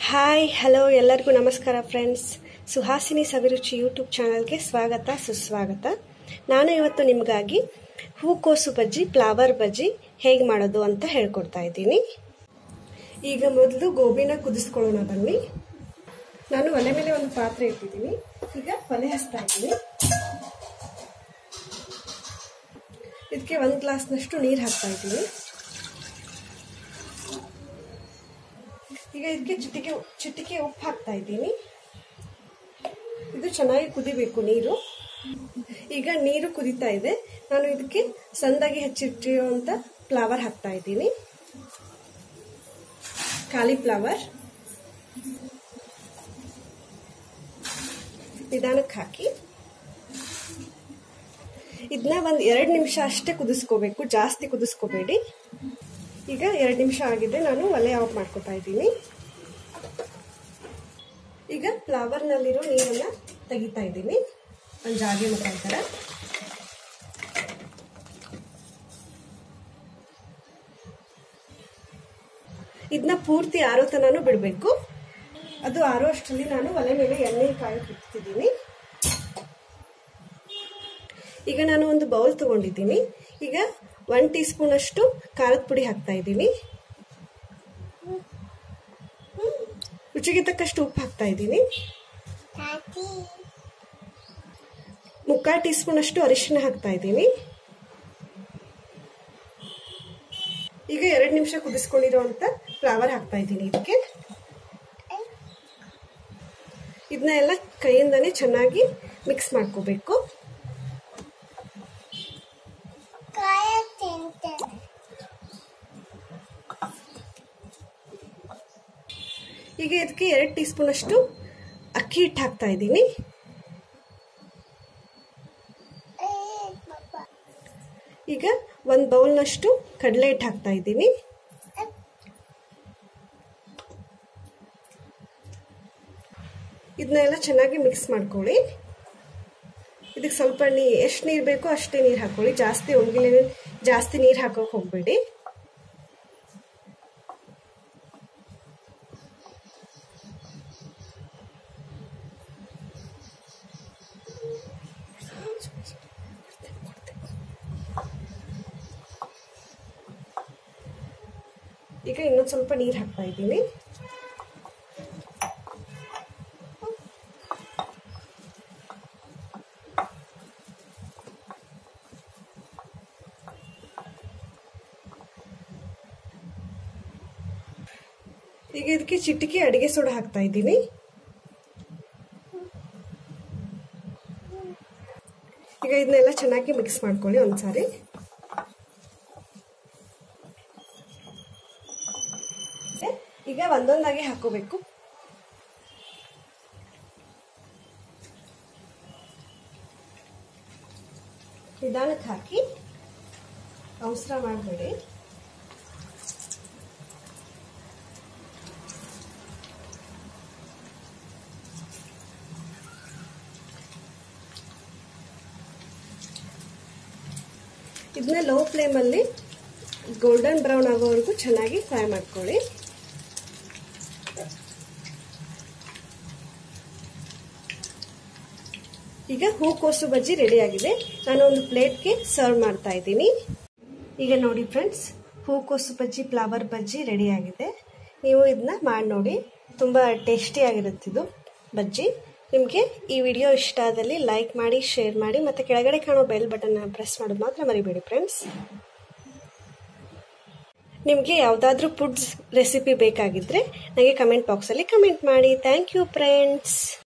hi hello ಎಲ್ಲರಿಗೂ ನಮಸ್ಕಾರ friends Suhasini ಸವಿರುಚಿ YouTube ಚಾನಲ್ಗೆ ಸ್ವಾಗತ ಸುಸ್ವಾಗತ ನಾನು ಇವತ್ತು ನಿಮಗಾಗಿ ಹೂಕೋಸು ಬಜ್ಜಿ ಫ್ಲವರ್ ಬಜ್ಜಿ ಹೇಗೆ ಮಾಡೋದು ಅಂತ ಹೇಳ್ಕೊಡ್ತಾ ಇದ್ದೀನಿ ಈಗ ಮೊದಲು ಗೋಬಿನ ಕುದಿಸ್ಕೊಳ್ಳೋಣ ಬನ್ನಿ ನಾನು ಒಲೆ ಮೇಲೆ ಒಂದು ಪಾತ್ರೆ ಇಟ್ಟಿದ್ದೀನಿ ಈಗ ಒಲೆ ಹಚ್ತಾ ಇದ್ದೀನಿ ಇದಕ್ಕೆ ಒಂದು ಗ್ಲಾಸ್ನಷ್ಟು ನೀರು ಹಾಕ್ತಾ ಇದ್ದೀನಿ ಈಗ ಇದಕ್ಕೆ ಚಿಟಿಕೆ ಚಿಟಿಕೆ ಉಪ್ಪು ಹಾಕ್ತಾ ಇದ್ದೀನಿ ಇದು ಚೆನ್ನಾಗಿ ಕುದಿಬೇಕು ನೀರು ಈಗ ನೀರು ಕುದೀತಾ ಇದೆ ನಾನು ಇದಕ್ಕೆ ಸಂದಾಗಿ ಹೆಚ್ಚಿಟ್ಟಿರುವಂತ ಫ್ಲವರ್ ಹಾಕ್ತಾ ಇದ್ದೀನಿ ಕಾಲಿಫ್ಲವರ್ ನಿಧಾನಕ್ಕೆ ಹಾಕಿ ಇದನ್ನ ಒಂದು ಎರಡು ನಿಮಿಷ ಅಷ್ಟೇ ಕುದಿಸ್ಕೋಬೇಕು ಜಾಸ್ತಿ ಕುದಿಸ್ಕೋಬೇಡಿ ಈಗ ಎರಡು ನಿಮಿಷ ಆಗಿದೆ ನಾನು ಒಲೆ ಆಫ್ ಮಾಡ್ಕೊತಾ ಇದ್ದೀನಿ ಈಗ ಫ್ಲವರ್ನಲ್ಲಿರೋ ನೀರನ್ನ ತೆಗಿತಾ ಇದ್ದೀನಿ ಒಂದು ಜಾಗೆ ಮುಖಾಂತರ ಇದನ್ನ ಪೂರ್ತಿ ಆರೋ ತನೂ ಬಿಡಬೇಕು ಅದು ಆರೋ ಅಷ್ಟರಲ್ಲಿ ನಾನು ಒಲೆ ಮೇಲೆ ಎಣ್ಣೆ ಕಾಯಕ್ಕೆ ಇಡ್ತಿದ್ದೀನಿ ಈಗ ನಾನು ಒಂದು ಬೌಲ್ ತಗೊಂಡಿದ್ದೀನಿ ಈಗ ಒನ್ ಟೀ ಸ್ಪೂನ್ ಅಷ್ಟು ಖಾರದ ಪುಡಿ ಹಾಕ್ತಾ ಇದ್ದೀನಿ ರುಚಿಗೆ ತಕ್ಕಷ್ಟು ಉಪ್ಪು ಹಾಕ್ತಾ ಇದ್ದೀನಿ ಮುಕ್ಕಾಲು ಟೀ ಸ್ಪೂನ್ ಅಷ್ಟು ಅರಿಶಿನ ಹಾಕ್ತಾ ಇದ್ದೀನಿ ಈಗ ಎರಡು ನಿಮಿಷ ಕುದಿಸ್ಕೊಂಡಿರುವಂತ ಫ್ಲವರ್ ಹಾಕ್ತಾ ಇದ್ದೀನಿ ಇದಕ್ಕೆ ಇದನ್ನ ಎಲ್ಲ ಕೈಯಿಂದನೇ ಚೆನ್ನಾಗಿ ಮಿಕ್ಸ್ ಮಾಡ್ಕೋಬೇಕು ಈಗ ಇದಕ್ಕೆ ಎರಡು ಟೀ ಸ್ಪೂನ್ ಅಷ್ಟು ಅಕ್ಕಿ ಹಿಟ್ಟು ಹಾಕ್ತಾ ಇದ್ದೀನಿ ಈಗ ಒಂದು ಬೌಲ್ನಷ್ಟು ಕಡಲೆ ಹಿಟ್ಟು ಹಾಕ್ತಾ ಇದ್ದೀನಿ ಇದನ್ನೆಲ್ಲ ಚೆನ್ನಾಗಿ ಮಿಕ್ಸ್ ಮಾಡ್ಕೊಳ್ಳಿ ಇದಕ್ಕೆ ಸ್ವಲ್ಪ ನೀ ಎಷ್ಟು ನೀರು ಬೇಕೋ ಅಷ್ಟೇ ನೀರು ಹಾಕೊಳ್ಳಿ ಜಾಸ್ತಿ ಒಣಗಿಲೆ ಜಾಸ್ತಿ ನೀರು ಹಾಕೋಕೆ ಹೋಗಬೇಡಿ ಈಗ ಇನ್ನೊಂದು ಸ್ವಲ್ಪ ನೀರು ಹಾಕ್ತಾ ಇದ್ದೀನಿ ಈಗ ಇದಕ್ಕೆ ಚಿಟಿಕೆ ಅಡಿಗೆ ಸೋಡಾ ಹಾಕ್ತಾ ಇದ್ದೀನಿ ಈಗ ಇದನ್ನೆಲ್ಲ ಚೆನ್ನಾಗಿ ಮಿಕ್ಸ್ ಮಾಡ್ಕೊಳ್ಳಿ ಒಂದ್ಸಾರಿ ಈಗ ಒಂದೊಂದಾಗಿ ಹಾಕೋಬೇಕು ನಿಧಾನಕ್ಕೆ ಹಾಕಿ ಅವಸರ ಮಾಡಬೇಡಿ ಇದನ್ನ ಲೋ ಫ್ಲೇಮಲ್ಲಿ ಗೋಲ್ಡನ್ ಬ್ರೌನ್ ಆಗೋವರೆಗೂ ಚೆನ್ನಾಗಿ ಫ್ರೈ ಮಾಡ್ಕೊಳ್ಳಿ ಈಗ ಹೂಕೋಸು ಬಜ್ಜಿ ರೆಡಿ ಆಗಿದೆ ನಾನು ಒಂದು ಪ್ಲೇಟ್ಗೆ ಸರ್ವ್ ಮಾಡ್ತಾ ಇದ್ದೀನಿ ಈಗ ನೋಡಿ ಫ್ರೆಂಡ್ಸ್ ಹೂಕೋಸು ಬಜ್ಜಿ ಫ್ಲವರ್ ಬಜ್ಜಿ ರೆಡಿ ಆಗಿದೆ ನೀವು ಇದನ್ನ ಮಾಡಿ ನೋಡಿ ತುಂಬ ಟೇಸ್ಟಿಯಾಗಿರುತ್ತಿದ್ದು ಬಜ್ಜಿ ನಿಮಗೆ ಈ ವಿಡಿಯೋ ಇಷ್ಟ ಆದಲ್ಲಿ ಲೈಕ್ ಮಾಡಿ ಶೇರ್ ಮಾಡಿ ಮತ್ತು ಕೆಳಗಡೆ ಕಾಣೋ ಬೆಲ್ ಬಟನ್ನ ಪ್ರೆಸ್ ಮಾಡೋದು ಮಾತ್ರ ಮರಿಬೇಡಿ ಫ್ರೆಂಡ್ಸ್ ನಿಮಗೆ ಯಾವುದಾದ್ರೂ ಫುಡ್ಸ್ ರೆಸಿಪಿ ಬೇಕಾಗಿದ್ದರೆ ನನಗೆ ಕಮೆಂಟ್ ಬಾಕ್ಸಲ್ಲಿ ಕಮೆಂಟ್ ಮಾಡಿ ಥ್ಯಾಂಕ್ ಯು ಫ್ರೆಂಡ್ಸ್